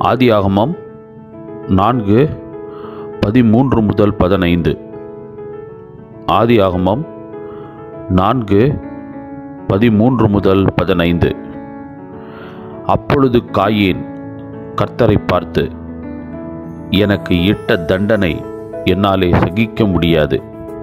ஆதியாகமம் நான்கு பதிமூன்று முதல் பதினைந்து ஆதியாகமம் நான்கு பதிமூன்று முதல் பதினைந்து அப்பொழுது காயேன் கர்த்தரை பார்த்து எனக்கு இட்ட தண்டனை என்னாலே சகிக்க முடியாது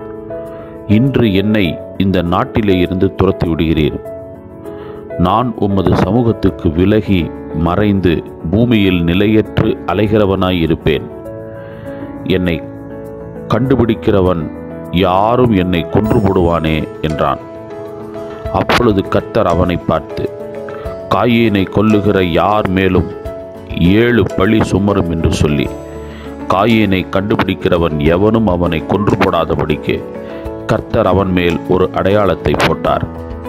இன்று என்னை இந்த நாட்டிலே இருந்து துரத்தி விடுகிறீர் நான் உமது சமூகத்துக்கு விலகி மறைந்து பூமியில் நிலையற்று அலைகிறவனாய் இருப்பேன் என்னை கண்டுபிடிக்கிறவன் யாரும் என்னை கொன்று போடுவானே என்றான் அப்பொழுது கர்த்தர் அவனை பார்த்து காயேனை கொல்லுகிற யார் மேலும் ஏழு பழி சுமரும் என்று சொல்லி காயேனை கண்டுபிடிக்கிறவன் எவனும் அவனை கொன்று போடாதபடிக்கு கர்த்தர் அவன் மேல் ஒரு அடையாளத்தை போட்டார்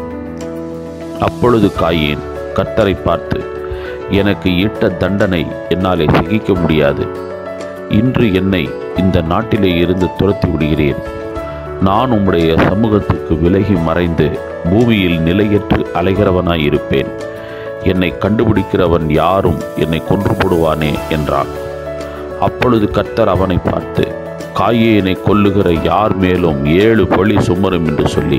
அப்பொழுது காயேன் கர்த்தரை பார்த்து எனக்கு இட்ட தண்டனை என்னாலே சகிக்க முடியாது இன்று என்னை இந்த நாட்டிலே இருந்து துரத்தி விடுகிறேன் நான் உம்முடைய சமூகத்துக்கு விலகி மறைந்து பூமியில் நிலையற்று அலைகிறவனாய் இருப்பேன் என்னை கண்டுபிடிக்கிறவன் யாரும் என்னை கொன்று போடுவானே என்றான் அப்பொழுது கர்த்தர் அவனை பார்த்து காயேனை கொல்லுகிற யார் மேலும் ஏழு பழி சுமரும் என்று சொல்லி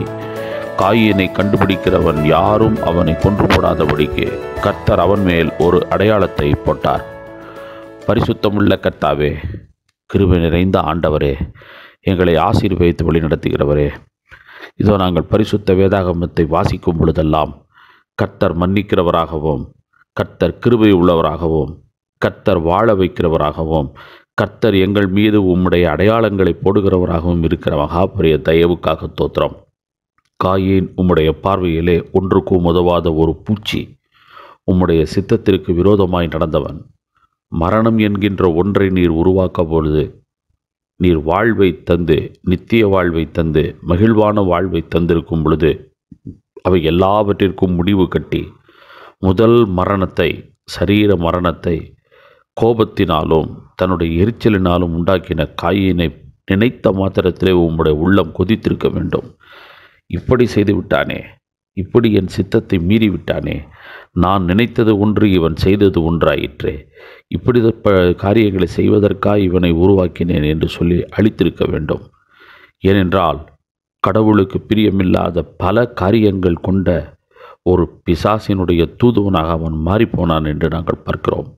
காயினை கண்டுபிடிக்கிறவன் யாரும் அவனை கொன்று போடாதபடிக்கு கர்த்தர் அவன் மேல் ஒரு அடையாளத்தை போட்டார் பரிசுத்தமுள்ள கர்த்தாவே கிருபை நிறைந்த ஆண்டவரே எங்களை ஆசீர்வதித்து வழிநடத்துகிறவரே இதோ நாங்கள் பரிசுத்த வேதாகமத்தை வாசிக்கும் பொழுதெல்லாம் கர்த்தர் மன்னிக்கிறவராகவும் கர்த்தர் கிருபை உள்ளவராகவும் கர்த்தர் வாழ வைக்கிறவராகவும் கர்த்தர் எங்கள் மீது உம்முடைய அடையாளங்களை போடுகிறவராகவும் இருக்கிற மகாபரிய தயவுக்காக தோத்திரம் காயேன் உம்முடைய பார்வையிலே ஒன்றுக்கும் உதவாத ஒரு பூச்சி உம்முடைய சித்தத்திற்கு விரோதமாய் நடந்தவன் மரணம் என்கின்ற ஒன்றை நீர் உருவாக்க பொழுது நீர் வாழ்வை தந்து நித்திய வாழ்வை தந்து மகிழ்வான வாழ்வை தந்திருக்கும் பொழுது அவை எல்லாவற்றிற்கும் முடிவு கட்டி முதல் மரணத்தை சரீர மரணத்தை கோபத்தினாலும் தன்னுடைய எரிச்சலினாலும் உண்டாக்கின காயினை நினைத்த மாத்திரத்திலே உம்முடைய உள்ளம் கொதித்திருக்க வேண்டும் இப்படி செய்து விட்டானே இப்படி என் சித்தத்தை மீறி விட்டானே நான் நினைத்தது ஒன்று இவன் செய்தது ஒன்றாயிற்றே இப்படி ப காரியங்களை செய்வதற்காக இவனை உருவாக்கினேன் என்று சொல்லி அழித்திருக்க வேண்டும் ஏனென்றால் கடவுளுக்கு பிரியமில்லாத பல காரியங்கள் கொண்ட ஒரு பிசாசினுடைய தூதுவனாக அவன் மாறிப்போனான் என்று நாங்கள் பார்க்கிறோம்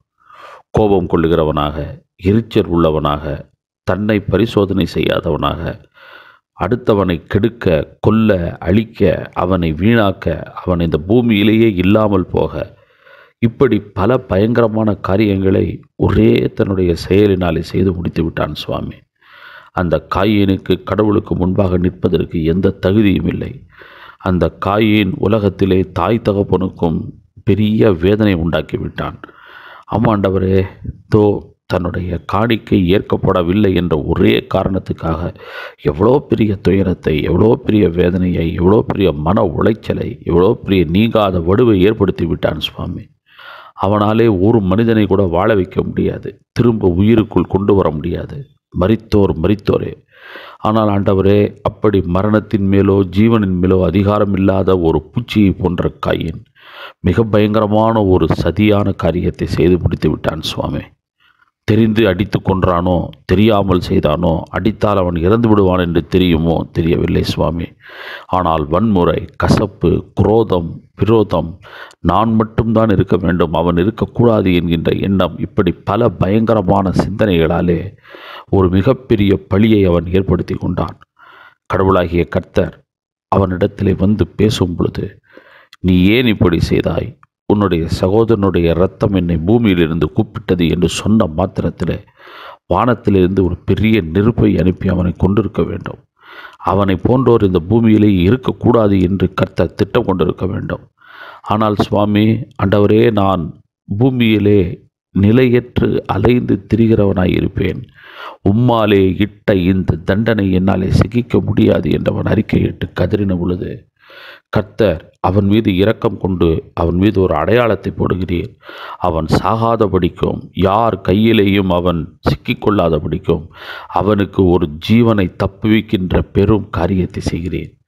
கோபம் கொள்ளுகிறவனாக எரிச்சல் உள்ளவனாக தன்னை பரிசோதனை செய்யாதவனாக அடுத்தவனை கெடுக்க கொல்ல அழிக்க அவனை வீணாக்க அவன் இந்த பூமியிலேயே இல்லாமல் போக இப்படி பல பயங்கரமான காரியங்களை ஒரே தன்னுடைய செயலினாலே செய்து முடித்து விட்டான் சுவாமி அந்த காயினுக்கு கடவுளுக்கு முன்பாக நிற்பதற்கு எந்த தகுதியும் இல்லை அந்த காயின் உலகத்திலே தாய் தகப்பனுக்கும் பெரிய வேதனை உண்டாக்கி விட்டான் ஆமாண்டவரே தோ தன்னுடைய காணிக்கை ஏற்கப்படவில்லை என்ற ஒரே காரணத்துக்காக எவ்வளோ பெரிய துயரத்தை எவ்வளோ பெரிய வேதனையை எவ்வளோ பெரிய மன உளைச்சலை எவ்வளோ பெரிய நீங்காத வடுவை ஏற்படுத்தி விட்டான் சுவாமி அவனாலே ஒரு மனிதனை கூட வாழ வைக்க முடியாது திரும்ப உயிருக்குள் கொண்டு வர முடியாது மரித்தோர் மரித்தோரே ஆனால் ஆண்டவரே அப்படி மரணத்தின் மேலோ ஜீவனின் மேலோ அதிகாரம் இல்லாத ஒரு பூச்சியை போன்ற காயின் மிக பயங்கரமான ஒரு சதியான காரியத்தை செய்து முடித்து விட்டான் சுவாமி தெரிந்து அடித்து கொன்றானோ தெரியாமல் செய்தானோ அடித்தால் அவன் இறந்து விடுவான் என்று தெரியுமோ தெரியவில்லை சுவாமி ஆனால் வன்முறை கசப்பு குரோதம் விரோதம் நான் மட்டும்தான் இருக்க வேண்டும் அவன் இருக்கக்கூடாது என்கின்ற எண்ணம் இப்படி பல பயங்கரமான சிந்தனைகளாலே ஒரு மிகப்பெரிய பழியை அவன் ஏற்படுத்தி கொண்டான் கடவுளாகிய கர்த்தர் அவனிடத்திலே வந்து பேசும் பொழுது நீ ஏன் இப்படி செய்தாய் உன்னுடைய சகோதரனுடைய ரத்தம் என்னை பூமியிலிருந்து கூப்பிட்டது என்று சொன்ன மாத்திரத்தில் வானத்திலிருந்து ஒரு பெரிய நெருப்பை அனுப்பி அவனை கொண்டிருக்க வேண்டும் அவனை போன்றோர் இந்த பூமியிலே இருக்கக்கூடாது என்று கர்த்தர் திட்டம் கொண்டிருக்க வேண்டும் ஆனால் சுவாமி ஆண்டவரே நான் பூமியிலே நிலையற்று அலைந்து திரிகிறவனாய் இருப்பேன் உம்மாலே இட்ட இந்த தண்டனை என்னாலே சிகிக்க முடியாது என்றவன் அறிக்கையிட்டு கதறின பொழுது கர்த்தர் அவன் மீது இரக்கம் கொண்டு அவன் மீது ஒரு அடையாளத்தை போடுகிறீர் அவன் சாகாதபடிக்கும் யார் கையிலேயும் அவன் சிக்கிக்கொள்ளாதபடிக்கும் அவனுக்கு ஒரு ஜீவனை தப்புவிக்கின்ற பெரும் காரியத்தை செய்கிறேன்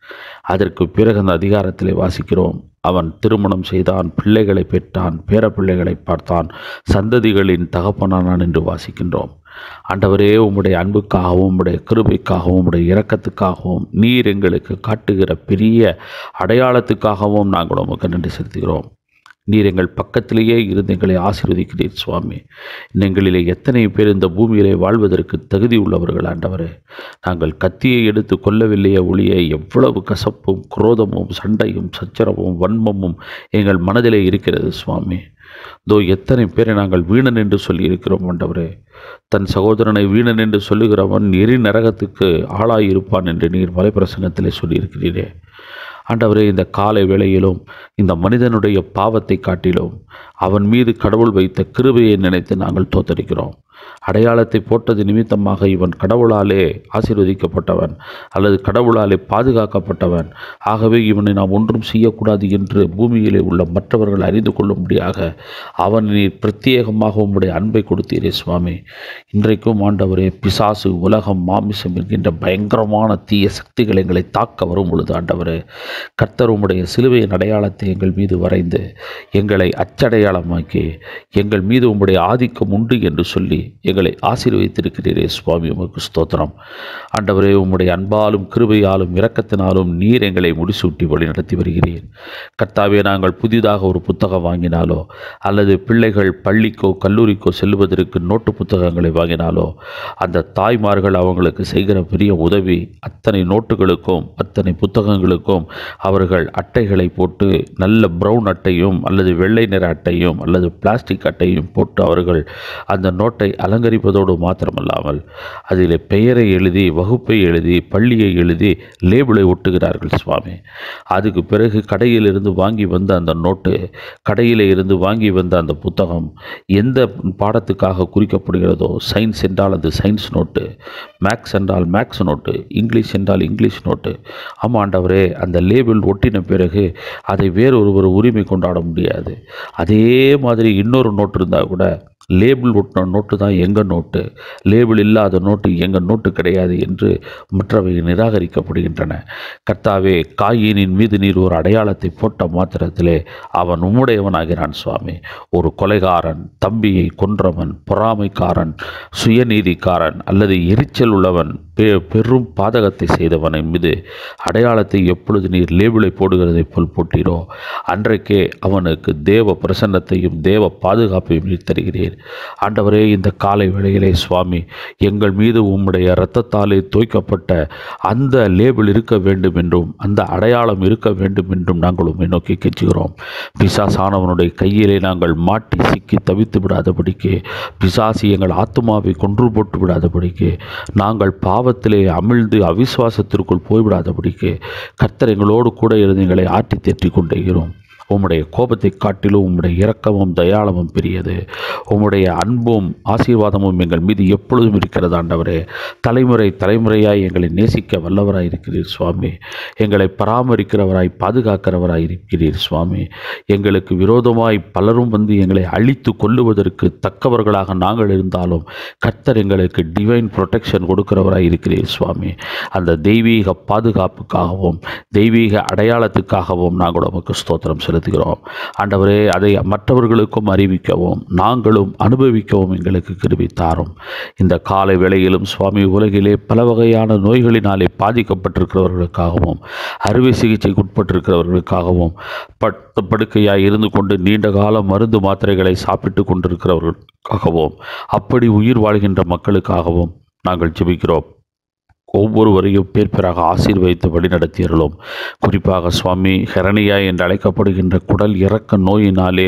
அதற்கு பிறகு அந்த அதிகாரத்திலே வாசிக்கிறோம் அவன் திருமணம் செய்தான் பிள்ளைகளை பெற்றான் பேரப்பிள்ளைகளை பார்த்தான் சந்ததிகளின் தகப்பனானான் என்று வாசிக்கின்றோம் ஆண்டவரே உம்முடைய அன்புக்காகவும் உம்முடைய கிருபைக்காகவும் உம்முடைய இரக்கத்துக்காகவும் நீர் எங்களுக்கு காட்டுகிற பெரிய அடையாளத்துக்காகவும் நாங்கள் உமக்கு நன்றி செலுத்துகிறோம் நீர் எங்கள் பக்கத்திலேயே இருந்து எங்களை ஆசீர்வதிக்கிறீர் சுவாமி எங்களிலே எத்தனை பேர் இந்த பூமியிலே வாழ்வதற்கு தகுதி உள்ளவர்கள் ஆண்டவரே நாங்கள் கத்தியை எடுத்து கொல்லவில்லையே ஒளிய எவ்வளவு கசப்பும் குரோதமும் சண்டையும் சச்சரவும் வன்மமும் எங்கள் மனதிலே இருக்கிறது சுவாமி தோ எத்தனை பேரை நாங்கள் வீணன் என்று சொல்லி இருக்கிறோம் ஆண்டவரே தன் சகோதரனை வீணன் என்று சொல்லுகிறவன் எரி நரகத்துக்கு ஆளாயிருப்பான் என்று நீர் மலைப்பிரசங்கத்திலே சொல்லியிருக்கிறீரே ஆண்டவரே இந்த காலை வேளையிலும் இந்த மனிதனுடைய பாவத்தை காட்டிலும் அவன் மீது கடவுள் வைத்த கிருபையை நினைத்து நாங்கள் தோத்தரிக்கிறோம் அடையாளத்தை போட்டது நிமித்தமாக இவன் கடவுளாலே ஆசீர்வதிக்கப்பட்டவன் அல்லது கடவுளாலே பாதுகாக்கப்பட்டவன் ஆகவே இவனை நாம் ஒன்றும் செய்யக்கூடாது என்று பூமியிலே உள்ள மற்றவர்கள் அறிந்து கொள்ளும்படியாக அவன் நீர் பிரத்யேகமாக உம்முடைய அன்பை கொடுத்தீரே சுவாமி இன்றைக்கும் ஆண்டவரே பிசாசு உலகம் மாமிசம் என்கின்ற பயங்கரமான தீய சக்திகள் எங்களை தாக்க வரும் பொழுது ஆண்டவரே கர்த்தர் உம்முடைய சிலுவையின் அடையாளத்தை எங்கள் மீது வரைந்து எங்களை அச்சடையாளமாக்கி எங்கள் மீது உம்முடைய ஆதிக்கம் உண்டு என்று சொல்லி எங்களை ஆசீர்வதித்திருக்கிறீரே சுவாமி உமக்கு ஸ்தோத்திரம் ஆண்டவரே உம்முடைய அன்பாலும் கிருபையாலும் இரக்கத்தினாலும் நீர் எங்களை முடிசூட்டி வழி நடத்தி வருகிறீர் கர்த்தாவே நாங்கள் புதிதாக ஒரு புத்தகம் வாங்கினாலோ அல்லது பிள்ளைகள் பள்ளிக்கோ கல்லூரிக்கோ செல்வதற்கு நோட்டு புத்தகங்களை வாங்கினாலோ அந்த தாய்மார்கள் அவங்களுக்கு செய்கிற பெரிய உதவி அத்தனை நோட்டுகளுக்கும் அத்தனை புத்தகங்களுக்கும் அவர்கள் அட்டைகளை போட்டு நல்ல பிரவுன் அட்டையும் அல்லது வெள்ளை நிற அட்டையும் அல்லது பிளாஸ்டிக் அட்டையும் போட்டு அவர்கள் அந்த நோட்டை அலங்கரிப்பதோடு மாத்திரமல்லாமல் அதில் பெயரை எழுதி வகுப்பை எழுதி பள்ளியை எழுதி லேபிளை ஒட்டுகிறார்கள் சுவாமி அதுக்கு பிறகு கடையிலிருந்து வாங்கி வந்த அந்த நோட்டு கடையில் இருந்து வாங்கி வந்த அந்த புத்தகம் எந்த பாடத்துக்காக குறிக்கப்படுகிறதோ சயின்ஸ் என்றால் அது சயின்ஸ் நோட்டு மேக்ஸ் என்றால் மேக்ஸ் நோட்டு இங்கிலீஷ் என்றால் இங்கிலீஷ் நோட்டு ஆமாண்டவரே அந்த லேபிள் ஒட்டின பிறகு அதை வேறொருவர் உரிமை கொண்டாட முடியாது அதே மாதிரி இன்னொரு நோட்டு இருந்தால் கூட லேபிள் ஒட்டின நோட்டு தான் எங்கள் நோட்டு லேபிள் இல்லாத நோட்டு எங்கள் நோட்டு கிடையாது என்று மற்றவை நிராகரிக்கப்படுகின்றன கர்த்தாவே காயினின் மீது நீர் ஒரு அடையாளத்தை போட்ட மாத்திரத்திலே அவன் உம்முடையவனாகிறான் சுவாமி ஒரு கொலைகாரன் தம்பியை கொன்றவன் பொறாமைக்காரன் சுயநீதிக்காரன் அல்லது எரிச்சல் உள்ளவன் பெ- பெரும் பாதகத்தை செய்தவனின் மீது அடையாளத்தை எப்பொழுது நீர் லேபிளை போடுகிறதை போல் போட்டீரோ அன்றைக்கே அவனுக்கு தேவ பிரசன்னத்தையும் தேவ பாதுகாப்பையும் நீர் தருகிறீர் ஆண்டவரே இந்த காலை வேளையிலே சுவாமி எங்கள் மீது உம்முடைய இரத்தத்தாலே தோய்க்கப்பட்ட அந்த லேபிள் இருக்க வேண்டும் என்றும் அந்த அடையாளம் இருக்க வேண்டும் என்றும் நாங்கள் உம்மை நோக்கி கெஞ்சுகிறோம் பிசாசானவனுடைய கையிலே நாங்கள் மாட்டி சிக்கி தவித்து விடாதபடிக்கு பிசாசி எங்கள் ஆத்துமாவை கொன்று போட்டு விடாதபடிக்கு நாங்கள் பாவத்திலே அமிழ்ந்து அவிசுவாசத்திற்குள் போய்விடாதபடிக்கு கர்த்தர் எங்களோடு கூட இருந்து எங்களை ஆட்டி தேற்றிக் கொண்டேகிறோம் உம்முடைய கோபத்தை காட்டிலும் உம்முடைய இரக்கமும் தயாளமும் பெரியது உம்முடைய அன்பும் ஆசீர்வாதமும் எங்கள் மீது எப்பொழுதும் இருக்கிறது ஆண்டவரே தலைமுறை தலைமுறையாய் எங்களை நேசிக்க வல்லவராய் இருக்கிறீர் சுவாமி எங்களை பராமரிக்கிறவராய் பாதுகாக்கிறவராய் இருக்கிறீர் சுவாமி எங்களுக்கு விரோதமாய் பலரும் வந்து எங்களை அழித்து கொல்லுவதற்கு தக்கவர்களாக நாங்கள் இருந்தாலும் கர்த்தர் எங்களுக்கு டிவைன் ப்ரொடெக்ஷன் கொடுக்கிறவராய் இருக்கிறீர் சுவாமி அந்த தெய்வீக பாதுகாப்புக்காகவும் தெய்வீக அடையாளத்துக்காகவும் நாங்கள் உமக்கு ஸ்தோத்திரம் செலுத்துகிறோம் ஆண்டவரே அதை மற்றவர்களுக்கும் அறிவிக்கவும் நாங்களும் அனுபவிக்கவும் எங்களுக்கு கிருபை தாரும் இந்த காலை வேளையிலும் சுவாமி உலகிலே பல வகையான நோய்களினாலே பாதிக்கப்பட்டிருக்கிறவர்களுக்காகவும் அறுவை சிகிச்சைக்கு உட்பட்டிருக்கிறவர்களுக்காகவும் பட்டு படுக்கையாய் இருந்து கொண்டு நீண்ட கால மருந்து மாத்திரைகளை சாப்பிட்டு கொண்டிருக்கிறவர்களுக்காகவும் அப்படி உயிர் வாழ்கின்ற மக்களுக்காகவும் நாங்கள் ஜெபிக்கிறோம் ஒவ்வொருவரையும் பேர் பேராக ஆசீர்வதித்து வழிநடத்தியருளும் குறிப்பாக சுவாமி ஹெரணியா என்று அழைக்கப்படுகின்ற குடல் இறக்க நோயினாலே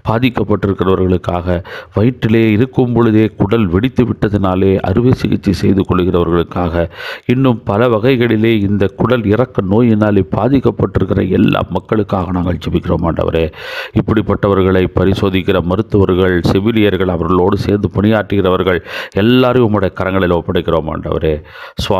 பாதிக்கப்பட்டிருக்கிறவர்களுக்காக வயிற்றிலே இருக்கும் பொழுதே குடல் வெடித்து விட்டதினாலே அறுவை சிகிச்சை செய்து கொள்கிறவர்களுக்காக இன்னும் பல வகைகளிலே இந்த குடல் இறக்க நோயினாலே பாதிக்கப்பட்டிருக்கிற எல்லா மக்களுக்காக நாங்கள் ஜெபிக்கிறோம் ஆண்டவரே இப்படிப்பட்டவர்களை பரிசோதிக்கிற மருத்துவர்கள் செவிலியர்கள் அவர்களோடு சேர்ந்து பணியாற்றுகிறவர்கள் எல்லாரையும் உம்முடைய கரங்களில் ஒப்படைக்கிறோம் ஆண்டவரே சுவாமி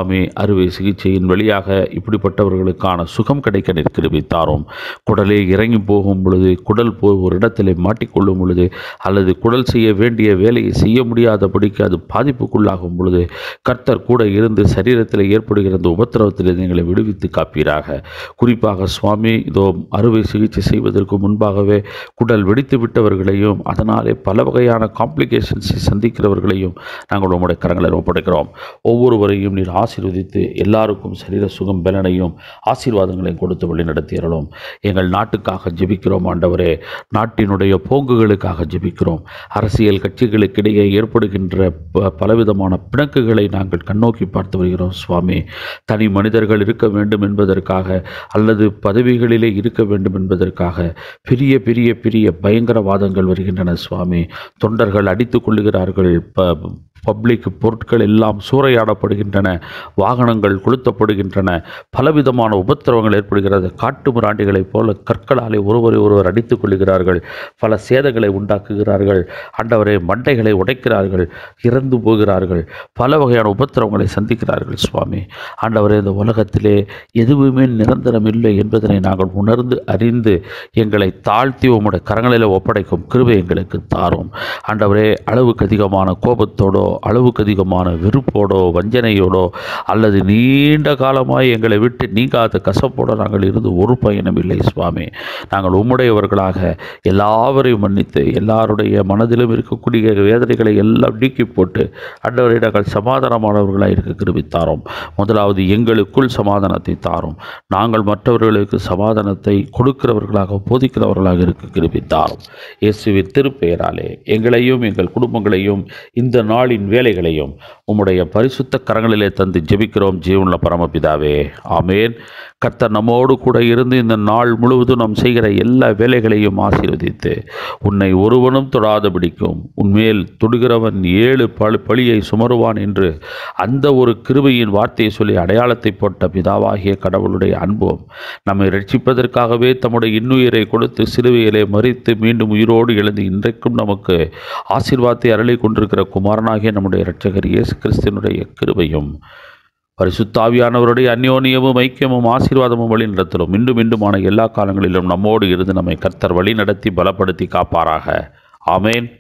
சுவாமி அறுவை சிகிச்சையின் வழியாக இப்படிப்பட்டவர்களுக்கான சுகம் கிடைக்க நிற்கிருவி தாரும் குடலே இறங்கி போகும் பொழுது குடல் போய் ஒரு இடத்திலே மாட்டிக்கொள்ளும் பொழுது அல்லது குடல் செய்ய வேண்டிய வேலையை செய்ய முடியாதபடிக்கு அது பாதிப்புக்குள்ளாகும் பொழுது கர்த்தர் கூட இருந்து சரீரத்தில் ஏற்படுகிற அந்த உபத்திரவத்தில் எங்களை விடுவித்து காப்பீராக குறிப்பாக சுவாமி இதோ அறுவை சிகிச்சை செய்வதற்கு முன்பாகவே குடல் வெடித்து விட்டவர்களையும் அதனாலே பல வகையான காம்ப்ளிகேஷன்ஸை சந்திக்கிறவர்களையும் நாங்கள் உம்முடைய கரங்களில் ஒப்படைக்கிறோம் ஒவ்வொருவரையும் நீர் ஆசீர்வதித்து எல்லாருக்கும் சரீர சுகம் பலனையும் ஆசீர்வாதங்களையும் கொடுத்து வழி நடத்தியறலும் எங்கள் நாட்டுக்காக ஜெபிக்கிறோம் ஆண்டவரே நாட்டினுடைய போங்குகளுக்காக ஜெபிக்கிறோம் அரசியல் கட்சிகளுக்கிடையே ஏற்படுகின்ற ப- பலவிதமான பிணக்குகளை நாங்கள் கண்ணோக்கி பார்த்து வருகிறோம் சுவாமி தனி மனிதர்கள் இருக்க வேண்டும் என்பதற்காக அல்லது பதவிகளிலே இருக்க வேண்டும் என்பதற்காக பெரிய பெரிய பெரிய பயங்கரவாதங்கள் வருகின்றன சுவாமி தொண்டர்கள் அடித்துக் கொள்ளுகிறார்கள் ப பப்ளிக் பொருட்கள் எல்லாம் சூறையாடப்படுகின்றன வாகனங்கள் கொளுத்தப்படுகின்றன பலவிதமான உபத்திரவங்கள் ஏற்படுகிறது காட்டு மிராண்டிகளைப் போல கற்களாலே ஒருவரை ஒருவர் அடித்துக் கொள்ளுகிறார்கள் பல சேதங்களை உண்டாக்குகிறார்கள் ஆண்டவரே மண்டைகளை உடைக்கிறார்கள் இறந்து போகிறார்கள் பல வகையான உபத்திரவங்களை சந்திக்கிறார்கள் சுவாமி ஆண்டவரே இந்த உலகத்திலே எதுவுமே நிரந்தரம் இல்லை என்பதனை நாங்கள் உணர்ந்து அறிந்து எங்களை தாழ்த்தி உம்முடைய கரங்களில் ஒப்படைக்கும் கிருபை எங்களுக்கு தாரும் ஆண்டவரே அளவுக்கு அதிகமான கோபத்தோடோ அளவுக்கு அதிகமான வெறுப்போடோ வஞ்சனையோடோ அல்லது நீண்ட காலமாய் எங்களை விட்டு நீங்காத கசப்போடு நாங்கள் இருந்து ஒரு பயனும் இல்லை சுவாமி நாங்கள் உம்முடையவர்களாக எல்லாவரையும் மன்னித்து எல்லாருடைய மனதிலும் இருக்கக்கூடிய வேதனைகளை எல்லாம் நீக்கி போட்டு ஆண்டவரை நாங்கள் சமாதானமானவர்களாக இருக்க கிருபித்தாரோம் முதலாவது எங்களுக்குள் சமாதானத்தை தாரும் நாங்கள் மற்றவர்களுக்கு சமாதானத்தை கொடுக்கிறவர்களாக போதிக்கிறவர்களாக இருக்க கிருபித்தாரோம் இயேசுவின் திருப்பெயராலே எங்களையும் எங்கள் குடும்பங்களையும் இந்த நாளின் வேலைகளையும் உம்முடைய பரிசுத்த கரங்களிலே தந்து ஜெபிக்கிறோம் ஜீவனுள்ள பரமபிதாவே ஆமேன் கர்த்தர் நம்மோடு கூட இருந்து இந்த நாள் முழுவதும் நாம் செய்கிற எல்லா வேலைகளையும் ஆசீர்வதித்து உன்னை ஒருவனும் தொடாதபடிக்கும் உன்மேல் தொடுகிறவன் ஏழு பழு பழியை சுமருவான் என்று அந்த ஒரு கிருபையின் வார்த்தையை சொல்லி அடையாளத்தை போட்ட பிதாவாகிய கடவுளுடைய அன்பும் நம்மை ரட்சிப்பதற்காகவே தம்முடைய இன்னுயிரை கொடுத்து சிலுவையிலே மறித்து மீண்டும் உயிரோடு எழுந்து இன்றைக்கும் நமக்கு ஆசீர்வாதத்தை அருளை கொண்டிருக்கிற குமாரனாகிய நம்முடைய இரட்சகர் இயேசு கிறிஸ்தினுடைய கிருபையும் பரிசுத்தாவியானவருடைய அந்யோன்யமும் ஐக்கியமும் ஆசீர்வாதமும் வழி நடத்தலும் மீண்டும் மீண்டுமான எல்லா காலங்களிலும் நம்மோடு இருந்து நம்மை கர்த்தர் வழி நடத்தி பலப்படுத்தி காப்பாராக ஆமேன்